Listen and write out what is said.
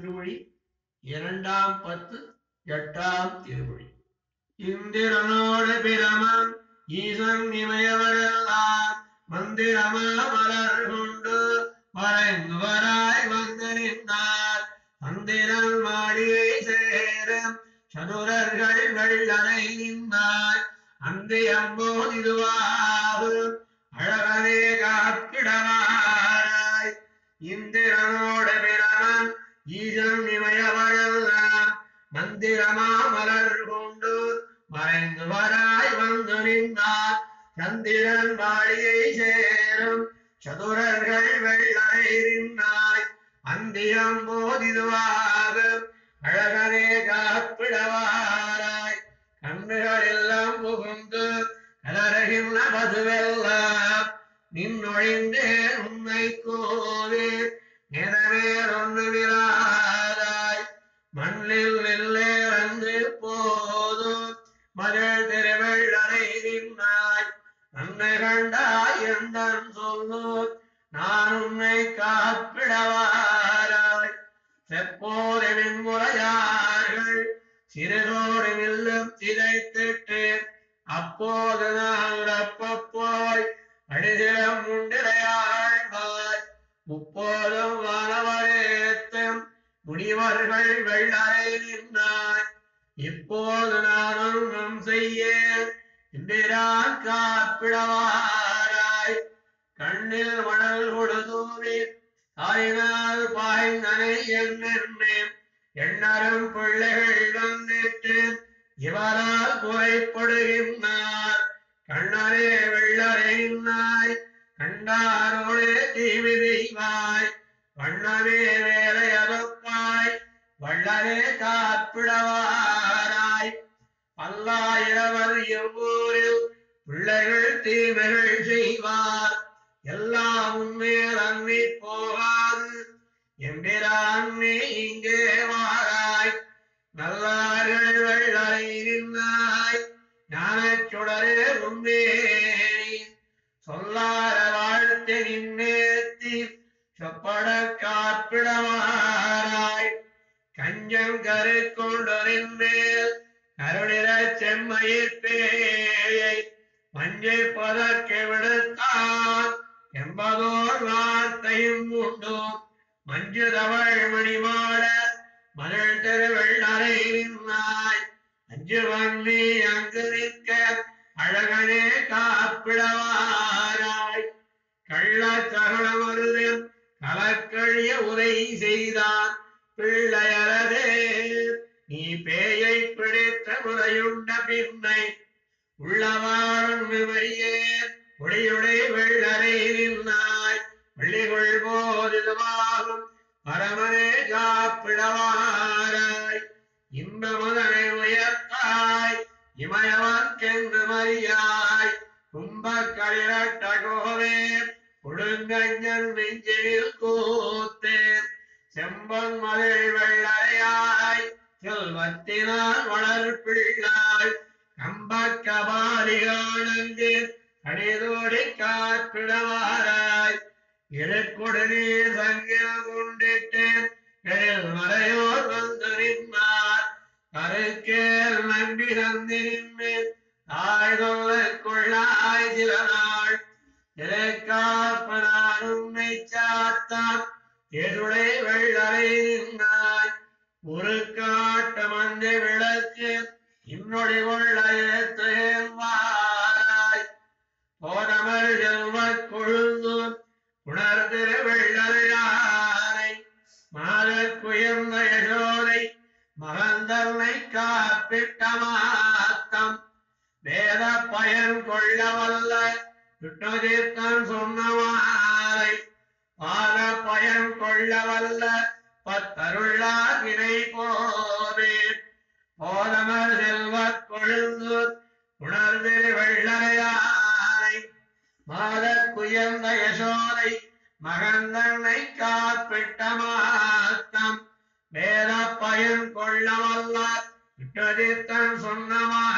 திருமொழி இரண்டாம் பத்து எட்டாம் திருமொழி இந்திரனோடு பிரமன் ஈசன் இமயவரெல்லாம் மந்திரமா மலர் கொண்டு மறைந்து வராய் வந்து நின்றார் மந்திரன் மாடியை சேரும் சதுரர்கள் வெள்ளனை நின்றாய் அந்த அம்போது இதுவாகும் அழகனே காப்பிடவாராய் இந்திரனோடு பிரமன் ஈசன் இமயவரெல்லாம் மந்திரமா மலர் கொண்டு மறைந்து வராய் வந்து நின்றார் சந்திரன் வாழியை சேரும் சதுரர்கள் வெள்ளரை நின்றாய் அந்தியம் போதிதுவாக அழகனே காப்பிடவாராய் கண்ணுகள் எல்லாம் புகுந்து கலரகின்ற மதுவெல்லாம் நின்னொழிந்தேன் உன்னை கோவே நிறவேர் ஒன்று விராதாய் மண்ணில் நெல்லே வந்து போதும் மகள் திருவள்ளரை நின்றாய் நன்மை கண்டாய் என்றன் சொல்லு நான் உன்னை காப்பிடவாராய் செப்போரை மின்முறையார்கள் சிறுதோடு வில்லும் சிதைத்திட்டு அப்போது நான் அப்பப்போய் அடிதிலம் உண்டிரையாழ்வாய் முப்போதும் வானவரேத்தும் முனிவர்கள் வெள்ளரை நின்றாய் இப்போது நானும் நம் செய்ய இன்றிரான் காப்பிடவாராய் கண்ணில் மணல் கொடுதூவி தாயினால் பாய்ந்தனை என்னென்னேன் எண்ணரும் பிள்ளைகள் வந்திட்டு இவரால் குறைப்படுகின்றார் கண்ணரே வெள்ளறையினாய் கண்டாரோடே தீவி தெய்வாய் வண்ணமே வேலை அறுப்பாய் வள்ளலே காப்பிடவாராய் பல்லாயிரவர் எவ்வூரில் பிள்ளைகள் தீமைகள் செய்வார் எல்லாம் உண்மையில் அன்னி போகாது எம்பிரான் நீ இங்கே வாராய் நல்லார்கள் வெள்ளரை நின்னாய் ஞானச் சுடரே உண்மே சொல்லார வாழ்த்து நின்னேத்தி சொப்பட காப்பிடவாராய் கஞ்சம் கரு கொண்டொரின் மேல் கருணிர செம்மையிற் பேயை மஞ்சை பதற்கு விடுத்தான் என்பதோர் வார்த்தையும் உண்டு மஞ்சு தவள் மணிமாட மகள் திருவள்ளரை நின்னாய் அஞ்சு வன்னி அங்கு நிற்க அழகனே காப்பிடவாராய் கள்ள சகலமருது கலக்கழிய உரை செய்தான் பிள்ளையரதே நீ பேயை பிடித்த முறையுண்ட பின்னை உள்ளவாழன் விமையே ஒளியுடை வெள்ளரை நின்னாய் பள்ளிகொள் போதிலுமாகும் பரமனே காப்பிடவாராய் இன்ப மதனை உயர்த்தாய் இமயவர்க்கென்று மறியாய் கும்பக்களிரட்ட கோவே கொடுங்கஞ்சல் நெஞ்சில் கூத்தேன் செம்பன் மலை வெள்ளரையாய் செல்வத்தினால் வளர்ப்பிள்ளாய் கம்பக் கபாலிகானங்கு அடிதோடி காப்பிடவாராய் இருக்கொடு நீர் சங்கில் கொண்டிட்டேன் எழில் மறையோர் வந்து நின்றார் கருக்கேல் நம்பி தந்தி நின்று தாய் சொல்லைக் கொள்ளாய் சில நாள் இலைக்காப்பனார் உன்னை சாத்தான் எருளை வெள்ளரை நின்றாய் ஒரு காட்ட மஞ்சை விளக்கு இன்னொடி கொள்ள ஏற்றுவாராய் போனவர் செல்வக் கொழுந்து உணர்திரு வெள்ளரையாரை மாதற்குயர்ந்த யசோதை மகந்தன்னை காப்பிட்ட மாத்தம் வேத பயன் கொள்ள வல்ல விட்டதீர்த்தன் சொன்னவாரை பாத பயன் கொள்ள வல்ல பத்தருள்ளார் வினை போவே போதமர் செல்வக் கொழுந்து உணர்திரு வெள்ளரையாரை மாதக் குயர்ந்த யசோதை மகந்தன்னை காப்பிட்ட மாத்தம் வேத பயன் கொள்ள வல்ல விட்டதித்தன் சொன்னமா